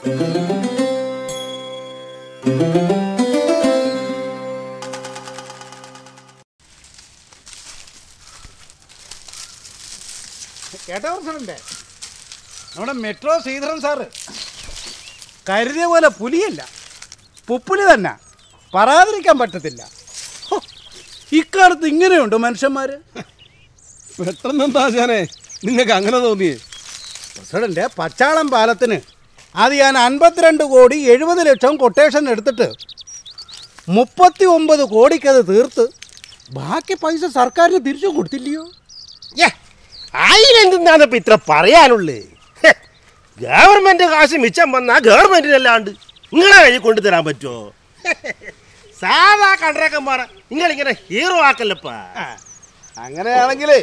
കേട്ടോ പ്രസിഡന്റ് നമ്മുടെ metro Sreedharan sir കരുതിയ പോലെ പുലിയല്ല പുപ്പുലി തന്നെ പറയാതിരിക്കാൻ പറ്റത്തില്ല ഹോ, ഇക്കാലത്ത് ഇങ്ങനെയുണ്ട് മനുഷ്യന്മാര് പെട്ടെന്ന് എന്താ ആശാനെ നിങ്ങൾക്ക് അങ്ങനെ തോന്നിയേ പ്രസിഡന്റ് പച്ചാളം പാലത്തിന് അത് ഞാൻ അൻപത്തിരണ്ട് കോടി എഴുപത് ലക്ഷം കൊട്ടേഷൻ എടുത്തിട്ട് മുപ്പത്തി ഒമ്പത് കോടിക്കത് തീർത്ത് ബാക്കി പൈസ സർക്കാരിന് തിരിച്ചു കൊടുത്തില്ലയോ അതിലെന്താണ് ഇപ്പൊ ഇത്ര പറയാനുള്ളേ ഹെ, ഗവൺമെന്റ് കാശ് മിച്ചം വന്നാ ഗവൺമെന്റിനല്ലാണ്ട് നിങ്ങളെ കയ്യിൽ കൊണ്ടുതരാൻ പറ്റുമോ സാധാ കണ്ടറക്കന്മാരെ നിങ്ങളിങ്ങനെ ഹീറോ ആക്കല്ലപ്പാ അങ്ങനെയാണെങ്കിലേ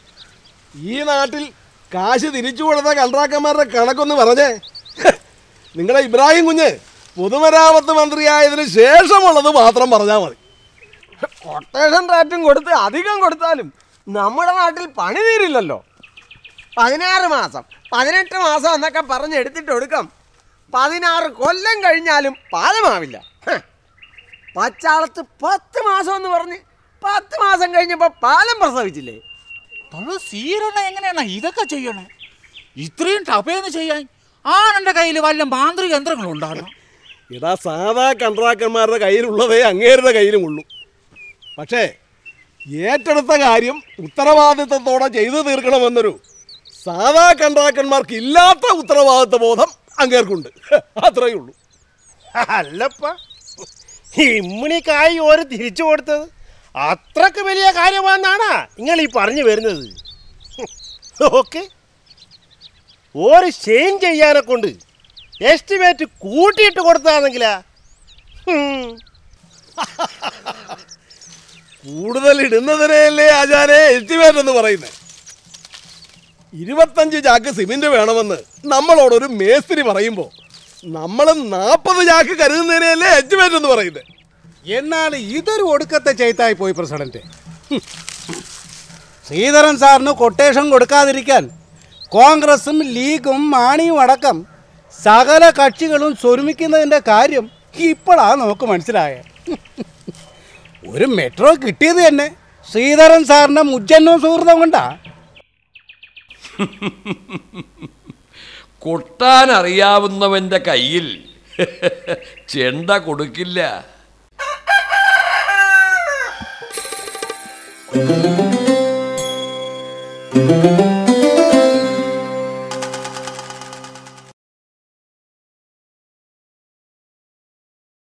ഈ നാട്ടിൽ കാശ് തിരിച്ചു കൊടുത്ത കൺട്രാക്ടർമാരുടെ കണക്കൊന്ന് പറഞ്ഞേ നിങ്ങളെ ഇബ്രാഹിം കുഞ്ഞ് പൊതുമരാമത്ത് മന്ത്രിയായതിനു ശേഷമുള്ളത് മാത്രം പറഞ്ഞാൽ മതി കൊട്ടേഷൻ റേറ്റും കൊടുത്ത് അധികം കൊടുത്താലും നമ്മുടെ നാട്ടിൽ പണി തീരില്ലല്ലോ പതിനാറ് മാസം പതിനെട്ട് മാസം എന്നൊക്കെ പറഞ്ഞ് എടുത്തിട്ട് കൊടുക്കാം പതിനാറ് കൊല്ലം കഴിഞ്ഞാലും പാലമാവില്ല ഹ്. പച്ചാളത്ത് പത്ത് മാസം എന്ന് പറഞ്ഞ് പത്ത് മാസം കഴിഞ്ഞപ്പോൾ പാലം പ്രസവിച്ചില്ലേ പഴ സീരണ എങ്ങനെയാണ് ഇതൊക്കെ ചെയ്യണേ ഇത്രയും ടപേന്ന് ചെയ്യാൻ ആണെന്റെ കയ്യിൽ വല്ല മാന്ത്രിക യന്ത്രങ്ങളുണ്ടാകണം ഇതാ സാധാ കൺട്രാക്ടർമാരുടെ കയ്യിലുള്ളതേ അങ്ങേരുടെ കയ്യിലും ഉള്ളൂ പക്ഷേ ഏറ്റെടുത്ത കാര്യം ഉത്തരവാദിത്തത്തോടെ ചെയ്തു തീർക്കണമെന്നൊരു സാധാ കൺട്രാക്ടർമാർക്ക് ഇല്ലാത്ത ഉത്തരവാദിത്ത ബോധം അങ്ങേർക്കുണ്ട് അത്രയേ ഉള്ളൂ അല്ലപ്പ ഇമ്മിണിക്കായി ഓര് തിരിച്ചു കൊടുത്തത് അത്രക്ക് വലിയ കാര്യമാണെന്നാണ് നിങ്ങൾ ഈ പറഞ്ഞു വരുന്നത് ഓക്കെ ഓര് ഷെയിൻ ചെയ്യാനെ കൊണ്ട് എസ്റ്റിമേറ്റ് കൂട്ടിയിട്ട് കൊടുത്താണെങ്കിലാ ഹും. കൂടുതൽ ഇടുന്നതിനെയല്ലേ ആചാരെ എസ്റ്റിമേറ്റ് എന്ന് പറയുന്നത് ഇരുപത്തഞ്ച് ചാക്ക് സിമെന്റ് വേണമെന്ന് നമ്മളോടൊരു മേസ്തിരി പറയുമ്പോൾ നമ്മൾ നാൽപ്പത് ചാക്ക് കരുതുന്നതിനെയല്ലേ എസ്റ്റിമേറ്റ് എന്ന് പറയുന്നത് എന്നാൽ ഇതൊരു ഒടുക്കത്തെ ചെയ്ത്തായി പോയി പ്രസിഡന്റ് ഹും. ശ്രീധരൻ സാറിന് കൊട്ടേഷൻ കൊടുക്കാതിരിക്കാൻ കോൺഗ്രസും ലീഗും മാണിയും അടക്കം സകല കക്ഷികളും സ്വരുമിക്കുന്നതിൻ്റെ കാര്യം ഇപ്പോഴാണ് നമുക്ക് മനസ്സിലായത് ഒരു മെട്രോ കിട്ടിയത് തന്നെ ശ്രീധരൻ സാറിൻ്റെ മുജ്ജന്വം സുഹൃതം കൊണ്ടാ കൊട്ടാൻ അറിയാവുന്നവന്റെ കയ്യിൽ ചെണ്ട കൊടുക്കില്ല